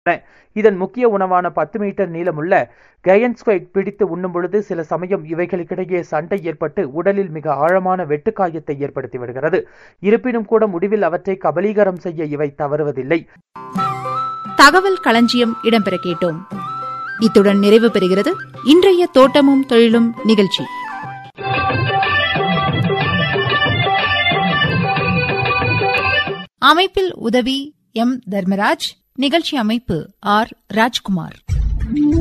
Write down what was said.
இதன் முக்கிய உணவான பத்து மீட்டர் நீளமுள்ள கயன்ஸ்குவைட் பிடித்து உண்ணும் பொழுது சில சமயம் இவைகளுக்கிடையே சண்டை ஏற்பட்டு உடலில் மிக ஆழமான வெட்டுக்காயத்தை ஏற்படுத்தி விடுகிறது இருப்பினும் கூட முடிவில் அவற்றை கபலீகரம் செய்ய இவை தவறுவதில்லை தகவல் களஞ்சியம் இடம்பெற கேட்டோம் இத்துடன் நிறைவு பெறுகிறது இன்றைய தோட்டமும் தொழிலும் நிகழ்ச்சி அமைப்பில் உதவி எம் தர்மராஜ் நிகழ்ச்சி அமைப்பு ஆர் ராஜ்குமார்